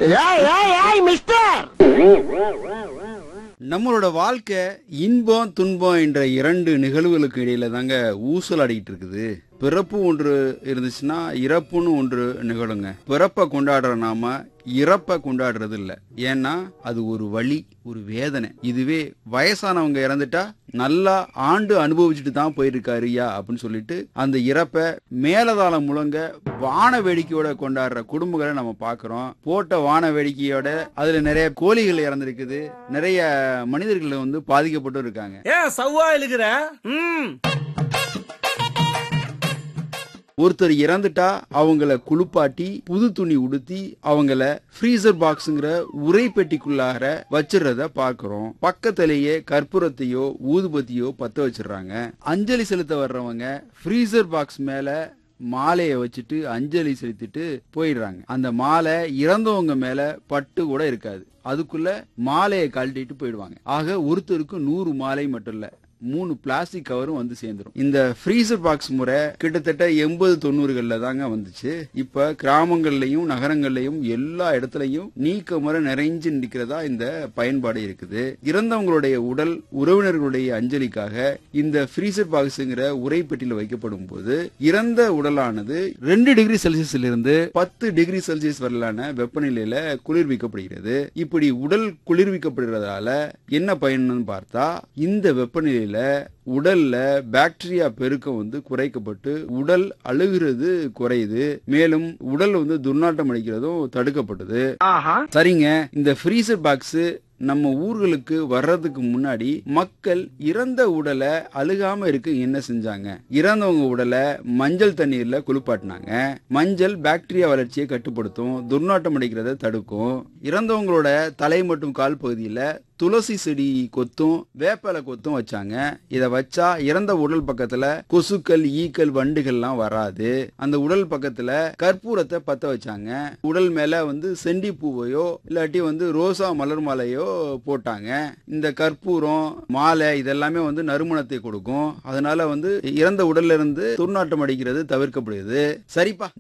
ஏய் ஏய் ஏய் மிஸ்டர் நம்மளோட வாழ்க்கை இன்பம் துன்பம் என்ற இரண்டு நிகழ்வுகளுக்கு இடையில தாங்க ஊசலாடிக்கிட்டு இருக்குது பிறப்பு ஒன்று இருந்துச்சுன்னா இறப்புன்னு ஒன்று நிகழுங்க பிறப்பை கொண்டாடுற நாம இறப்பை கொண்டாடுறது இல்ல ஏன்னா அது ஒரு வழி ஒரு வேதனை இதுவே வயசானவங்க இறந்துட்டா நல்லா ஆண்டு அனுபவிச்சுட்டு தான் போயிருக்காருயா அப்படின்னு சொல்லிட்டு அந்த இறப்பை மேலதாளம் முழங்க வான வேடிக்கையோட கொண்டாடுற குடும்பங்களை நம்ம பார்க்கிறோம் போட்ட வான வேடிக்கையோட அதுல நிறைய கோழிகள் இறந்திருக்குது நிறைய மனிதர்கள் வந்து பாதிக்கப்பட்டும் இருக்காங்க ஏன் சவ்வா இழுக்கிற ம் ஒருத்தர் இறந்துட்டா அவங்கள குளிப்பாட்டி புது துணி உடுத்தி அவங்கள ஃப்ரீசர் பாக்ஸ்ங்கிற உரை பெட்டிக்குள்ளார வச்சிடுறத பாக்குறோம் பக்கத்திலேயே கற்பூரத்தையோ ஊதுபத்தியோ பத்த வச்சிடுறாங்க அஞ்சலி செலுத்த வர்றவங்க ஃப்ரீசர் பாக்ஸ் மேல மாலையை வச்சுட்டு அஞ்சலி செலுத்திட்டு போயிடுறாங்க அந்த மாலை இறந்தவங்க மேல பட்டு கூட இருக்காது அதுக்குள்ள மாலையை கழட்டிட்டு போயிடுவாங்க ஆக ஒருத்தருக்கு நூறு மாலை மட்டும் இல்ல மூணு பிளாஸ்டிக் கவரும் வந்து சேர்ந்துரும் இந்த ஃப்ரீசர் பாக்ஸ் முறை கிட்டத்தட்ட எண்பது தொண்ணூறுகள்ல தாங்க வந்துச்சு இப்ப கிராமங்கள்லயும் நகரங்கள்லயும் எல்லா இடத்துலயும் நீக்க முறை நிறைஞ்சு நிற்கிறதா இந்த பயன்பாடு இருக்குது இறந்தவங்களுடைய உடல் உறவினர்களுடைய அஞ்சலிக்காக இந்த ஃப்ரீசர் பாக்ஸ்ங்கிற உரைப்பெட்டியில் வைக்கப்படும் போது இறந்த உடலானது ரெண்டு டிகிரி செல்சியஸ்ல இருந்து பத்து டிகிரி செல்சியஸ் வரலான வெப்பநிலையில குளிர்விக்கப்படுகிறது இப்படி உடல் குளிர்விக்கப்படுறதால என்ன பயன்னு பார்த்தா இந்த வெப்பநிலையில உடல்ல பாக்டீரியா பெருக்கம் வந்து குறைக்கப்பட்டு உடல் அழுகிறது குறையுது மேலும் உடல் வந்து துர்நாற்றம் அடிக்கிறதும் தடுக்கப்பட்டது சரிங்க இந்த ஃப்ரீசர் பாக்ஸ் நம்ம ஊர்களுக்கு வர்றதுக்கு முன்னாடி மக்கள் இறந்த உடலை அழுகாம இருக்க என்ன செஞ்சாங்க இறந்தவங்க உடலை மஞ்சள் தண்ணீர்ல குளிப்பாட்டினாங்க மஞ்சள் பாக்டீரியா வளர்ச்சியை கட்டுப்படுத்தும் துர்நாற்றம் அடிக்கிறத தடுக்கும் இறந்தவங்களோட தலை மற்றும் கால் பகுதியில துளசி செடி கொத்தும் வேப்பலை கொத்தும் வச்சாங்க இத வச்சா இறந்த உடல் பக்கத்துல கொசுக்கள் ஈக்கள் வண்டுகள்லாம் வராது அந்த உடல் பக்கத்துல கற்பூரத்தை பத்த வச்சாங்க உடல் மேல வந்து செண்டி பூவையோ இல்லாட்டி வந்து ரோசா மலர் மாலையோ போட்டாங்க இந்த கற்பூரம் மாலை இதெல்லாமே வந்து நறுமணத்தை கொடுக்கும் அதனால வந்து இறந்த உடல்ல இருந்து துர்நாற்றம் அடிக்கிறது தவிர்க்கப்படுகிறது சரிப்பா